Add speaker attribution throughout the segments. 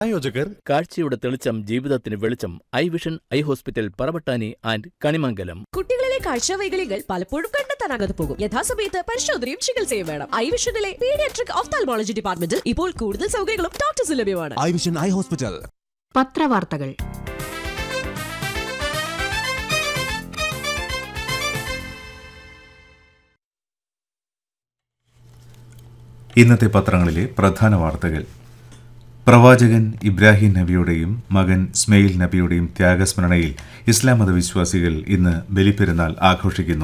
Speaker 1: പ്രായോജകർ
Speaker 2: കാഴ്ചയുടെ തെളിച്ചം ജീവിതത്തിന് വെളിച്ചം eye vision eye hospital Paravattani and Kanimangalam
Speaker 3: കുട്ടികളിലെ കാഴ്ച വൈകല്യങ്ങൾ പലപ്പോഴും കണ്ടെത്താനാകാതെ പോകും യഥാസമയത്ത് പരിശോധനയും ചികിത്സയും വേണം ഐ വിഷനിലെ പീഡിയാട്രിക് ഓഫ്താൽമോളജി ഡിപ്പാർട്ട്മെന്റിൽ ഇപ്പോൾ കൂടുതൽ സൗകര്യങ്ങളും ഡോക്ടേഴ്സ് ലഭ്യമാണ്
Speaker 4: ഐ വിഷൻ ഐ ഹോസ്പിറ്റൽ
Speaker 5: പത്രവാർത്തകൾ
Speaker 6: ഇന്നത്തെ പത്രങ്ങളിലെ പ്രധാന വാർത്തകൾ പ്രവാചകൻ ഇബ്രാഹിം നബിയുടെയും മകൻ സ്മെയിൽ നബിയുടെയും ത്യാഗസ്മരണയിൽ ഇസ്ലാം മതവിശ്വാസികൾ ഇന്ന് ബലിപ്പെരുന്നാൾ ആഘോഷിക്കുന്നു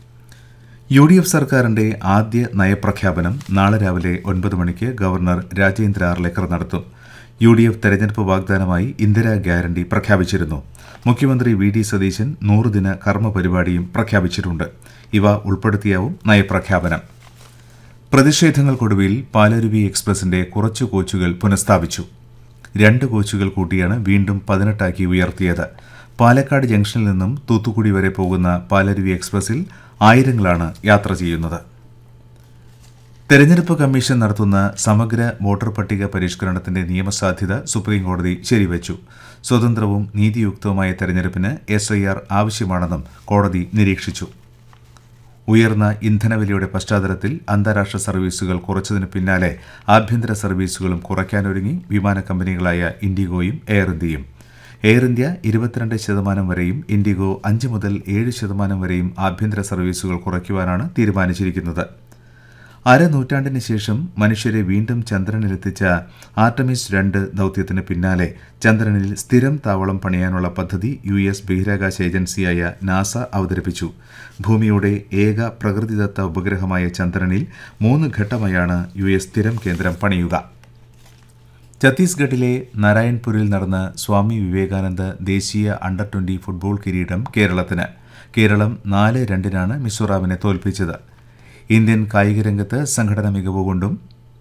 Speaker 6: യു ഡി എഫ് സർക്കാരിന്റെ ആദ്യ നയപ്രഖ്യാപനം നാളെ രാവിലെ ഒൻപത് മണിക്ക് ഗവർണർ രാജേന്ദ്ര ആർലേക്കർ നടത്തും യു ഡി എഫ് തെരഞ്ഞെടുപ്പ് വാഗ്ദാനമായി ഇന്ദിരാ ഗ്യാരണ്ടി പ്രഖ്യാപിച്ചിരുന്നു മുഖ്യമന്ത്രി വി ഡി സതീശൻ നൂറുദിന കർമ്മ പരിപാടിയും പ്രഖ്യാപിച്ചിട്ടുണ്ട് ഇവ ഉൾപ്പെടുത്തിയാവും നയപ്രഖ്യാപനം പ്രതിഷേധങ്ങൾക്കൊടുവിൽ പാലരുവി എക്സ്പ്രസിന്റെ കുറച്ചു കോച്ചുകൾ പുനഃസ്ഥാപിച്ചു രണ്ട് കോച്ചുകൾ കൂട്ടിയാണ് വീണ്ടും പതിനെട്ടാക്കി ഉയർത്തിയത് പാലക്കാട് ജംഗ്ഷനിൽ നിന്നും തൂത്തുക്കുടി വരെ പോകുന്ന പാലരുവി എക്സ്പ്രസിൽ ആയിരങ്ങളാണ് യാത്ര ചെയ്യുന്നത് തെരഞ്ഞെടുപ്പ് കമ്മീഷൻ നടത്തുന്ന സമഗ്ര വോട്ടർ പട്ടിക പരിഷ്കരണത്തിന്റെ നിയമസാധ്യത സുപ്രീംകോടതി ശരിവച്ചു സ്വതന്ത്രവും നീതിയുക്തവുമായ തെരഞ്ഞെടുപ്പിന് എസ് ഐ ആർ ആവശ്യമാണെന്നും കോടതി നിരീക്ഷിച്ചു ഉയർന്ന ഇന്ധനവിലയുടെ പശ്ചാത്തലത്തിൽ അന്താരാഷ്ട്ര സർവീസുകൾ കുറച്ചതിന് പിന്നാലെ ആഭ്യന്തര സർവീസുകളും കുറയ്ക്കാനൊരുങ്ങി വിമാന കമ്പനികളായ ഇൻഡിഗോയും എയർ ഇന്ത്യയും എയർ ഇന്ത്യ ഇരുപത്തിരണ്ട് ശതമാനം വരെയും ഇൻഡിഗോ അഞ്ച് മുതൽ ഏഴ് ശതമാനം വരെയും ആഭ്യന്തര സർവീസുകൾ കുറയ്ക്കുവാനാണ് തീരുമാനിച്ചിരിക്കുന്നത് അരനൂറ്റാണ്ടിന് ശേഷം മനുഷ്യരെ വീണ്ടും ചന്ദ്രനിലെത്തിച്ച ആർട്ടമിസ് രണ്ട് ദൗത്യത്തിന് പിന്നാലെ ചന്ദ്രനിൽ സ്ഥിരം താവളം പണിയാനുള്ള പദ്ധതി യു എസ് ബഹിരാകാശ ഏജൻസിയായ നാസ അവതരിപ്പിച്ചു ഭൂമിയുടെ ഏക പ്രകൃതിദത്ത ഉപഗ്രഹമായ ചന്ദ്രനിൽ മൂന്ന് ഘട്ടമായാണ് യു എസ് സ്ഥിരം കേന്ദ്രം പണിയുക ഛത്തീസ്ഗഡിലെ നാരായൺപൂരിൽ നടന്ന സ്വാമി വിവേകാനന്ദ ദേശീയ അണ്ടർ ട്വന്റി ഫുട്ബോൾ കിരീടം കേരളത്തിന് കേരളം നാല് രണ്ടിനാണ് മിസോറാമിനെ തോൽപ്പിച്ചത് ഇന്ത്യൻ കായികരംഗത്ത് സംഘടന മികവ് കൊണ്ടും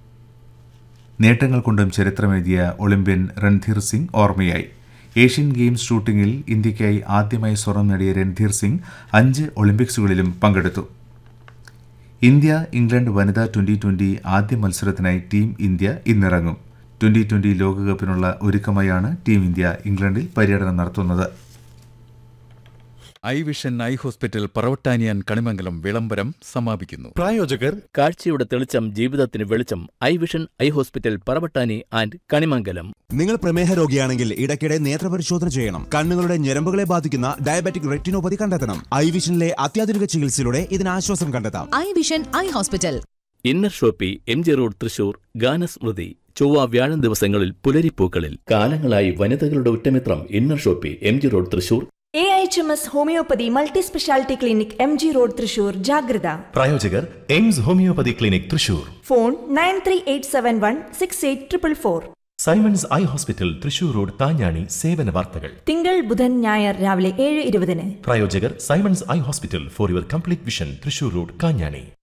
Speaker 6: നേട്ടങ്ങൾ കൊണ്ടും ചരിത്രമെഴുതിയ ഒളിമ്പ്യൻ രൺധീർ സിംഗ് ഓർമ്മയായി ഏഷ്യൻ ഗെയിംസ് ഷൂട്ടിംഗിൽ ഇന്ത്യയ്ക്കായി ആദ്യമായി സ്വർണം നേടിയ രൺധീർ സിംഗ് അഞ്ച് ഒളിമ്പിക്സുകളിലും പങ്കെടുത്തു ഇന്ത്യ ഇംഗ്ലണ്ട് വനിതാ ട്വന്റി ട്വന്റി ആദ്യ മത്സരത്തിനായി ടീം ഇന്ത്യ ഇന്നിറങ്ങും ട്വന്റി ട്വന്റി ലോകകപ്പിനുള്ള ഒരുക്കമായാണ് ടീം ഇന്ത്യ ഇംഗ്ലണ്ടിൽ പര്യടനം നടത്തുന്നത്
Speaker 7: ഐ വിഷൻ ഐ ഹോസ്പിറ്റൽ പറവട്ടാനിയാൻ കണിമംഗലം വിളംബരം സമാപിക്കുന്നു
Speaker 1: പ്രായോജകർ
Speaker 2: കാഴ്ചയുടെ തെളിച്ചം ജീവിതത്തിന് വെളിച്ചം eye vision eye hospital Paravattani and Kanimangalam
Speaker 4: നിങ്ങൾ പ്രമേഹ രോഗിയാണെങ്കിൽ ഇടയ്ക്കിടെ നേത്രപരിശോധന ചെയ്യണം കണ്ണുകളുടെ ഞരമ്പുകളെ ബാധിക്കുന്ന ഡയബറ്റിക് റെറ്റിനോപ്പതി കണ്ടെത്തണം ഐ വിഷനിലെ അത്യാധുനിക ചികിത്സയിലൂടെ ഇതിന് ആശ്വാസം കണ്ടെത്താം
Speaker 3: eye vision eye hospital
Speaker 2: inner shoppe M G road Thrissur ഗാനസ്മൃതി ചൊവ്വ വ്യാഴം ദിവസങ്ങളിൽ പുലരിപ്പൂക്കളിൽ കാലങ്ങളായി വനിതകളുടെ ഉറ്റമിത്രം inner shoppe M G road Thrissur
Speaker 8: A H M S homoeopathy multi speciality clinic M G road Thrissur ജാഗ്രത
Speaker 9: പ്രായോജകർ AIMS homoeopathy clinic Thrissur
Speaker 8: phone nine three eight seven one six eight triple four
Speaker 9: Simons eye hospital Thrissur road Thanjani സേവന വാർത്തകൾ
Speaker 8: തിങ്കൾ ബുധൻ ഞായർ രാവിലെ ഏഴ് ഇരുപതിന്
Speaker 9: പ്രായോജകർ Simons eye hospital for your complete vision Thrissur road Kanjani